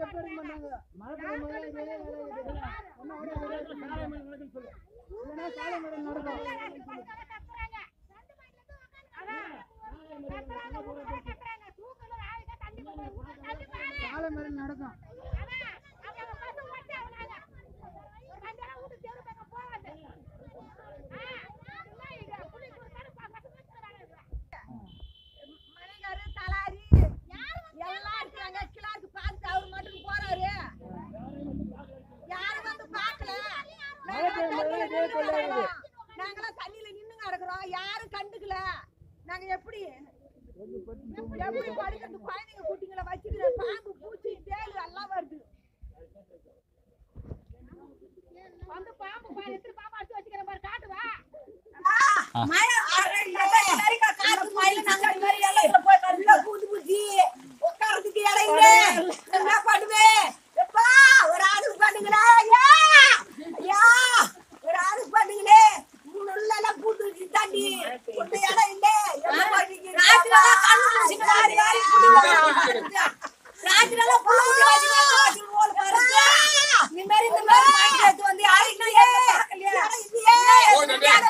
Step எடுக்க மாட்டாங்க மழை பெய்யும் போது இதே வேலை இருக்குது. ஒண்ணு ஒண்ணு ஒரே இடத்துல சாலை மறியல் நடக்குன்னு சொல்லு. இல்லைன்னா சாலை மறியல் நடக்கும். சாலை மறியல் நடக்கும் மணிகாரு, தலாரி, எல்லாம் இருக்காங்க. கிளாருக்கு பார்த்துட்டு அவரு மட்டும் போறாரு. யாரும் வந்து பார்க்கல. நாங்கெல்லாம் தண்ணியில நின்னு கிடக்குறோம். நாங்கெல்லாம் தண்ணியில நின்னு கிடக்குறோம். யாரும் கண்டுக்கல நாங்க எப்படி எப்படி படிக்கிறது குழந்தைங்க குட்டிங்களை வச்சுக்கிற பாம்பு பூச்சி தேள் எல்லாம் வருது வந்து பாம்பு பாரு எத்தனை பாம்பு அடிச்சு வச்சுக்கிற பாரு காட்டுவா மழை நிறைய காத்து மழை நாங்க இந்த மாதிரி எல்லாம் போய் கருத்துல பூந்து பூச்சி உட்கார்றதுக்கு இடம் இல்ல என்ன பண்ணுவேன் எப்பா ஒரு ஆளுக்கு பண்ணுங்களா ஐயா ஐயா ஒரு ஆளுக்கு பண்ணுங்களே உள்ள எல்லாம் பூந்து வச்சு தண்ணி ஒண்ணு இடம் இல்ல என்ன பண்ணீங்க ராத்திரிலாம் கண்ணு முடிச்சுட்டு வாரி வாரி ராத்திரிலாம் புள்ள குட்டி வச்சுட்டு வச்சு ஓல பாருங்க இந்த மாதிரி இந்த மாதிரி மைண்ட் எடுத்து வந்து யாரும் இல்லையே இல்லையே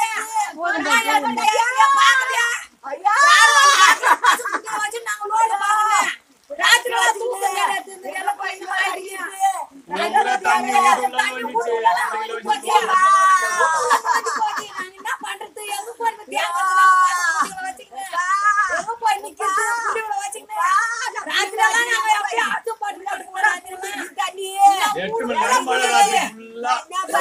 எட்டு மணி நேரம் மழை ராத்திரி ஃபுல்லா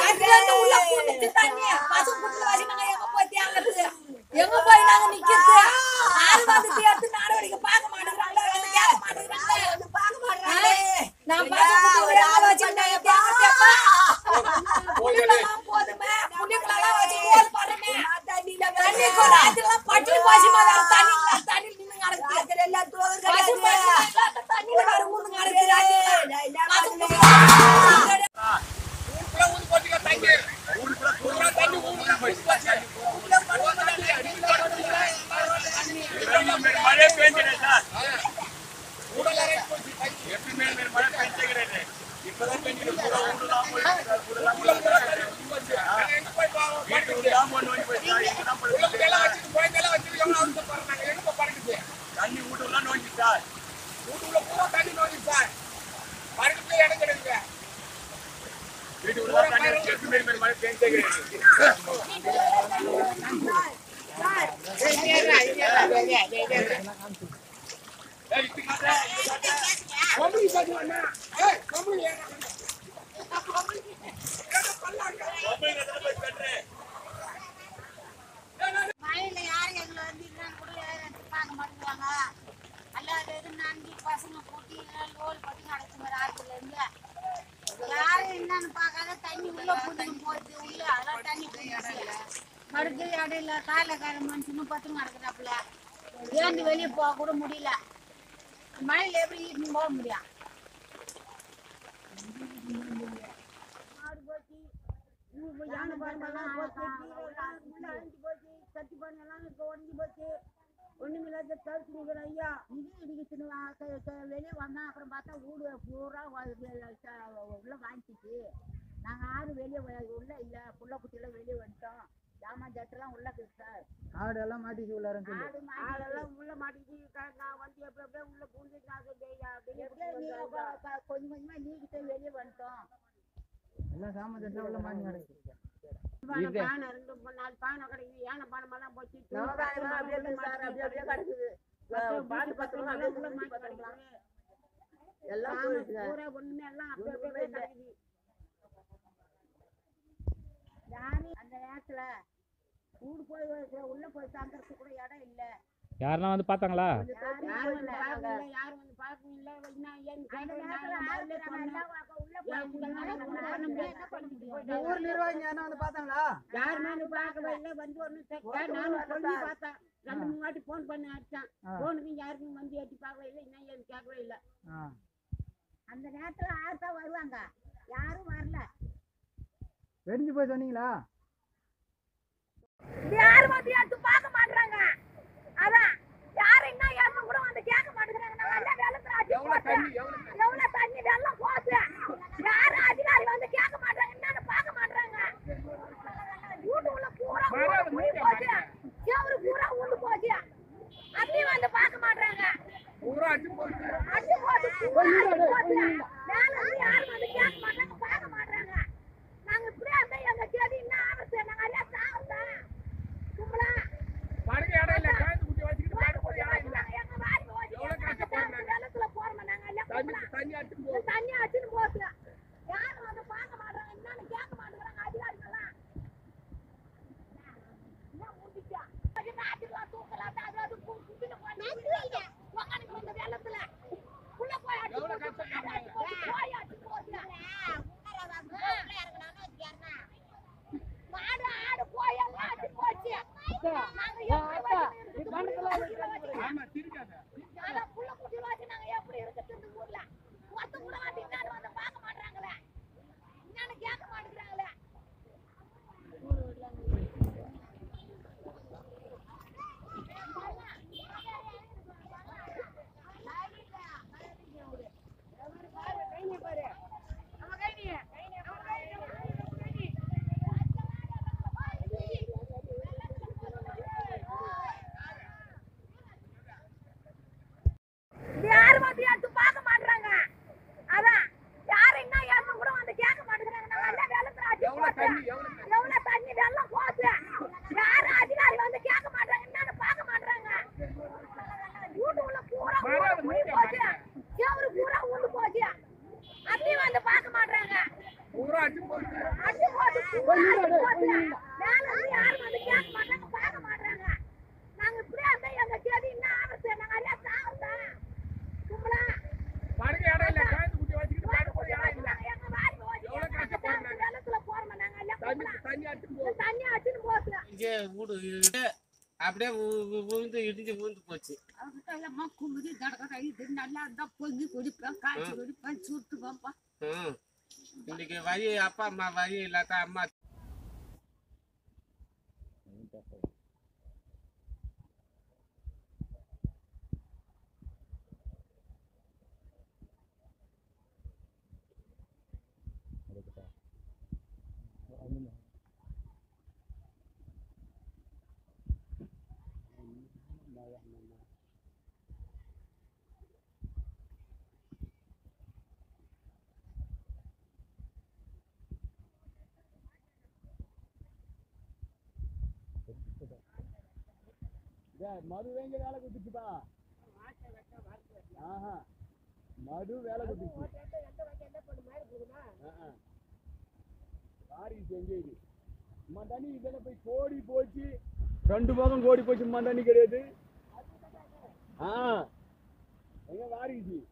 எங்க போய் நாங்க நிக்கிறது ஆள் வந்து எடுத்து நடவடிக்கை பார்க்க மாட்டேங்கிறாங்களே வந்து கேட்க மாட்டேங்கிறாங்களே வந்து பார்க்க மாட்டேங்கிறாங்களே நான் பசங்க ஒரு ஆள் வச்சிருந்தேன் எப்பா புள்ளிங்களெல்லாம் போதுமே புள்ளிங்களெல்லாம் வச்சு ஓல் பாருமே தண்ணி கூட அதெல்லாம் பட்டு பசுமா வேற தண்ணி இல்ல தண்ணி நின்னு கிடக்குது அதுல எல்லாம் தோறு கிடையாது தண்ணில வேற ஊந்து ஊருக்குள்ள தூரமா தண்ணி ஊருக்குள்ள போயிடுச்சு. வெள்ளம் மேல மழை பெய்ஞ்சிடுது சார். எப்பயுமே இந்த மழை பெய்ஞ்சே கிடையாது. இப்பதான் பெய்ஞ்சிட்டு பூரா ஊருலாம் போயிடுச்சு சார். ஊருலாம் போயிடுச்சு. வீட்டு ஊருலாம் மண்ணு வந்து போயிடுச்சு சார். இங்கதான் போயிடுச்சு. தண்ணி வீட்டுக்குலாம் நோய்ஞ்சிச்சு சார். வீட்டு ஊருலாம் தண்ணி வந்து எப்பயுமே இந்த மழை பெய்ஞ்சே கிடையாது. மொபைல் எத்தனை போய் கட்டுறேன் மழையில யாரும் எங்களை வந்து என்னன்னு கூட யாரும் பார்க்க மாட்டேங்கிறாங்க அல்லாத எது நன்றி பசங்க கூட்டி லோல் பட்டி நடக்குங்க ராத்திரில இருந்து யாரும் என்னன்னு பார்க்காத தண்ணி உள்ள புடிங்க போகுது உள்ள அதெல்லாம் தண்ணி போயிடுச்சு படுக்க இடையில காலைல கால மனுஷனும் பத்து நடக்கிறாப்புல ஏந்து வெளியே போக கூட முடியல மழையில எப்படி ஈட்டுன்னு போக முடியும் மாடு போச்சு ஊர் போய் யானை பாருங்கெல்லாம் போச்சு கீரை எல்லாம் உள்ள அழிஞ்சு போச்சு கத்தி பண்ணெல்லாம் இப்போ உடஞ்சி போச்சு ஒண்ணுமில்லாத தவிர்த்து நிற்கிறேன் ஐயா இது இடிக்கிட்டு வெளியே வந்தோம் அப்புறம் பார்த்தா வீடு பூரா வ- வெ- ச- உள்ள வாங்கிச்சு நாங்கள் யாரும் வெளியே உள்ள இல்லை புள்ள குட்டியெல்லாம் வெளியே வந்துட்டோம் ஜாமான் ஜட்டெல்லாம் உள்ள இருக்குது சார் ஆடு எல்லாம் மாட்டிச்சு உள்ளாரன்னு சொல்லு ஆடு ஆடெல்லாம் உள்ள மாட்டிக்கிச்சு க- நான் வந்து எப்படி எப்படியோ உள்ள பூந்து நான் வெளியே கொஞ்சம் கொஞ்சமா நீக்கிட்டு வெளியே வந்துட்டோம் எல்லாம் சாமான் தட்டா உள்ள மாட்டி கிடக்கு பானை பானை ரெண்டு மூணு நாலு பானை கிடைக்குது யானை பானைமெல்லாம் போச்சு எல்லாம் பூரா ஒண்ணுமே எல்லாம் அப்படியே அப்படியே கிடக்குது யாரு அந்த நேரத்துல ஊடு போய் இருக்கிற உள்ள போய் தங்கறதுக்கு கூட இடம் இல்ல யாரெல்லாம் வந்து பார்த்தாங்களா யாரும் வந்து பார்க்கல யாரும் வந்து பார்க்கவும் இல்ல என்ன ஏன்னு கேட்கவும் இல்ல. உள்ள போய் என்ன பண்ண முடியும் ஊர் நிர்வாகிங்க என்ன வந்து பார்த்தாங்களா யாருமே வந்து பார்க்கவே இல்லை வந்து ஒன்றும் செக் நானும் சொல்லி பார்த்தேன் ரெண்டு மூணு வாட்டி ஃபோன் பண்ணி அடிச்சேன் ஆ. ஃபோனுக்கு யாருக்கும் வந்து எட்டி பார்க்கவே இல்லை என்ன ஏன்னு கேட்கவே இல்லை ஆ. அந்த நேரத்தில் யார் தான் வருவாங்க யாரும் வரல வெடிஞ்சு போய் சொன்னீங்களா யாரும் வந்து எடுத்து பார்க்க மாட்டாங்க அதான் யாரும் என்ன ஏன்னு கூட வந்து கேட்க மாட்டேங்கிறாங்க நான் எல்லாம் வெள்ளத்துல அடி போச்சு எவ்வளவு தண்ணி வெள்ளம் போச்சு யாரும் அதிகாரி வந்து கேட்க மாட்டாங்க என்னன்னு பார்க்க மாட்டாங்க வீட்டுக்குள்ள பூரா ஊரு போய் போச்சு செவரு பூரா உண்டு போச்சு அப்படியும் வந்து பார்க்க மாட்டாங்க அடி போச்சு அடி போச்சு மேல இருந்து யாரும் வந்து கேட்க மாட்டாங்க பார்க்க மாட்டாங்க நாங்க இப்படியே இருந்தா எங்க செடி என்ன ஆபத்து நாங்க எல்லாம் சாவல கும்பலா எங்க வாரி போச்சு எங்க சாவல வெள்ளத்துல போறோம் நாங்க எல்லாம் கும்பலா இந்த தண்ணி அடிச்சுன்னு போகுது யாரும் வந்து பார்க்க மாட்டாங்க என்னன்னு கேட்க மாட்டேங்கிறாங்க அதிகாரிகள்லாம் என்ன முடிச்சா அது நாட்டுல தூக்கலாம் அது அது குப்பில போய் உக்காந்து இந்த வெள்ளத்துல உள்ள போய் அடிச்சு போட்டு போய் அடிச்சு போகுது மாடு ஆடு போய் எல்லாம் அடிச்சு போச்சு நாங்க எப்படி வச்சு அதான் புள்ள குட்டி வச்சு நாங்க எப்படி இருக்குது இந்த ஊர்ல ஒருத்த கூட வந்து என்னன்னு வந்து பார்க்க மாட்டாங்களே என்னன்னு கேட்க மாட்டேங்கிறாங்களே இது யாரும் வந்து எடுத்து பார்க்க மாட்றாங்க அதான் யாரு என்ன ஏன்னு கூட வந்து கேட்க மாட்டேங்கிறாங்க நாங்க எல்லாம் வெள்ளத்துல அடிச்சு போட்டு எவ்வளவு தண்ணி வெள்ளம் போச்சு யாரு அதிகாரி வந்து கேட்க மாட்டாங்க என்னன்னு பார்க்க மாட்றாங்க வீட்டுக்குள்ள பூரா ஊரு போய் போச்சு செவரு பூரா உண்டு போச்சு அப்படியும் வந்து பார்க்க மாட்றாங்க அடி போச்சு அடி போச்சு மேல இருந்து யாரும் வந்து கேட்க மாட்டாங்க பார்க்க மாட்றாங்க நாங்க இப்படியே இருந்தா எங்க செடி என்ன ஆபத்து நாங்க எல்லாம் சாவல கும்பலா எங்க வாரி போச்சு எங்க சாவல வெள்ளத்துல போறோம் நாங்க எல்லாம் கும்பலா இந்த தண்ணி அடிச்சுன்னு போகுது இங்கே வீடு இருக்கு. அப்படியே வு- வு- விழுந்து இடிஞ்சு விழுந்து போச்சு எல்லாம் குமுதி கடற்கரை இது நல்லா இருந்தா பொங்கி குடிப்பேன் காய்ச்சி குடிப்பேன் சுட்டு பார்ப்பேன் ம். இன்னைக்கு வரி அப்பா அம்மா வரி இல்லாத அம்மா மது வேங்க வேலை குத்துச்சுப்பா ஆஹா மது வேலை குத்துச்சு காரி செஞ்சு இது சும்மா தண்ணி இதில் போய் கோடி போச்சு ரெண்டு பக்கம் கோடி போச்சு சும்மா தண்ணி கிடையாது ஆ எங்க வாரிச்சு